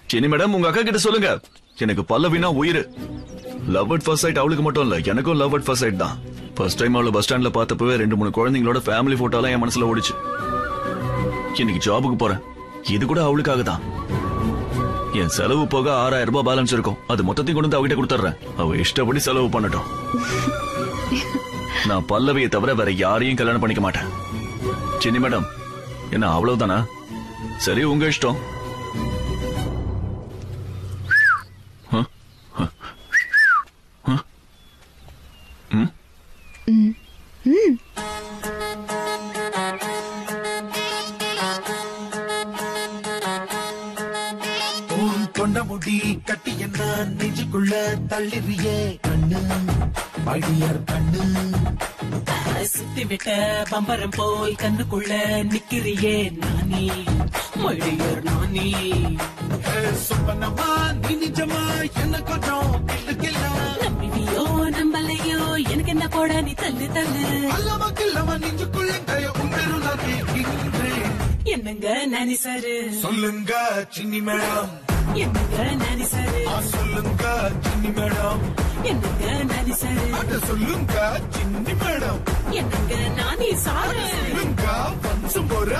Cine madam உங்க அக்கா கிட்ட சொல்லுங்க எனக்கு பல்லவினா உயிர் லவ் அட் ஃபர்ஸ்ட் சைட் அவளுக்கு மட்டும் இல்ல எனக்கும் லவ் அட் ஃபர்ஸ்ட் சைட் தான் ஃபர்ஸ்ட் டைம் அவளை பஸ் ஸ்டாண்ட்ல பார்த்தப்பவே ரெண்டு மூணு குழந்தைங்களோட ஃபேமிலி போட்டோலாம் என் மனசுல ஓடிச்சு இன்னைக்கு ஜாபுக்கு போறேன் இது கூட அவளுக்காக தான் என் செலவு போக ஆறாயிரம் ரூபாய் பேலன்ஸ் இருக்கும் அது மொத்தத்தையும் கொண்டு வந்து அவகிட்ட கொடுத்துட்றேன் அவ இஷ்டப்படி செலவு பண்ணட்டும் நான் பல்லவியை தவிர வேற யாரையும் கல்யாணம் பண்ணிக்க மாட்டேன் சின்னி மேடம் என்ன அவ்வளவுதானா சரி உங்க இஷ்டம் ஆ? ஆ? ஆ? ம்? உன் கொண்ட முடி கட்டி என்ன நெஞ்சுக்குள்ள தள்ளிறியே கண்ணு மடியார் கண்ணு சுத்தி விட்ட பம்பரம் போல் கண்ணுக்குள்ள நிக்கிறியே நானி மழையர் நானி சொப்பனமா நீ நிஜமா என்ன கொஞ்சம் கிள்ளு கிள்ள நம்பிவியோ நம்பலையோ எனக்கு என்ன போட நீ தள்ளு தள்ளு அல்லவா கில்லவா நெஞ்சுக்குள்ள கைய உண்டரு நான் கேட்கின்றேன் என்னங்க நானி சாரு சொல்லுங்க சின்னி மேடம் என்னங்க நானி சாரு ஆ, சொல்லுங்க சின்னி மேடம் என்னங்க நானி சாரு அட சொல்லுங்க சின்னி மேடம் என்னங்க நானி சாரு சொல்லுங்க வம்சம் போற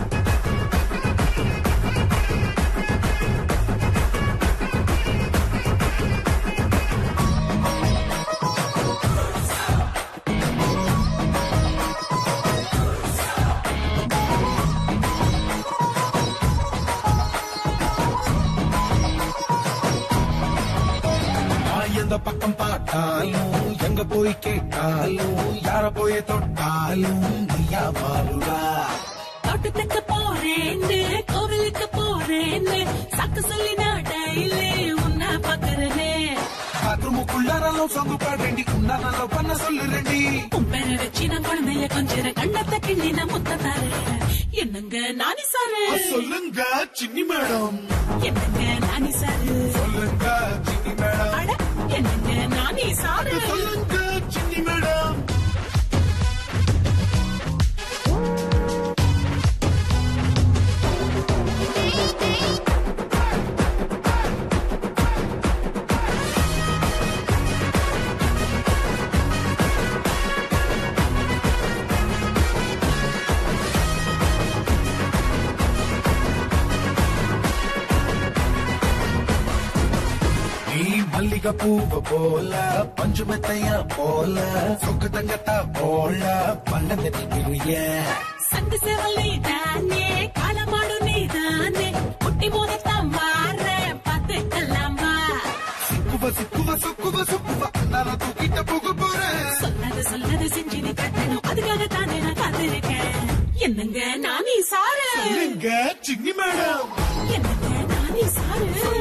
நான் எந்த பக்கம் பார்த்தாலும் எங்க போய் கேட்டாலும் யார போய் தொட்டாலும் நீயா மாறுடா தோட்டத்துக்கு போறேன்னு கோவிலுக்கு போறேன்னு சாக்கு சொல்லி நான் டெய்லி உன்னை பாக்குறேனே பாத்ரூமுக்குள்ளாராலும் சாங்கு பாடுறேன்டி உண்டா நல்லா பண்ண சொல்லுறேன்டி உன் பேரை வச்சு நான் குழந்தைய கொஞ்சம் கண்ணத்தை கிள்ளி நான் முத்த தரேன் என்னங்க நானி சாரு ஆ, சொல்லுங்க சின்னி மேடம் என்னங்க நானி சாரு சொல்லுங்க சின்னி மேடம் அட என்னங்க நானி சாரு சொல்லுங்க சின்னி மேடம் நீ மல்லிகை பூவ போல பஞ்சு மெத்தையா போல சொக்கு தங்கத்தா போல பல்ல நெத்திக்கிறிய சங்கு செவல் நீ தானே காலமாடு நீ தானே குட்டி மோதத்தான் மாற பார்த்துக்கலாமா சிக்குவ சிக்குவ சுக்குவ சுக்குவ நான் தூக்கிட்ட போக போறேன் சொன்னது சொன்னது செஞ்சு நீ கட்டணும் அதுக்காக தானே நான் காத்திருக்கேன் என்னங்க நானி சாரு சொல்லுங்க சின்னி மேடம் என்னங்க நானி சாரு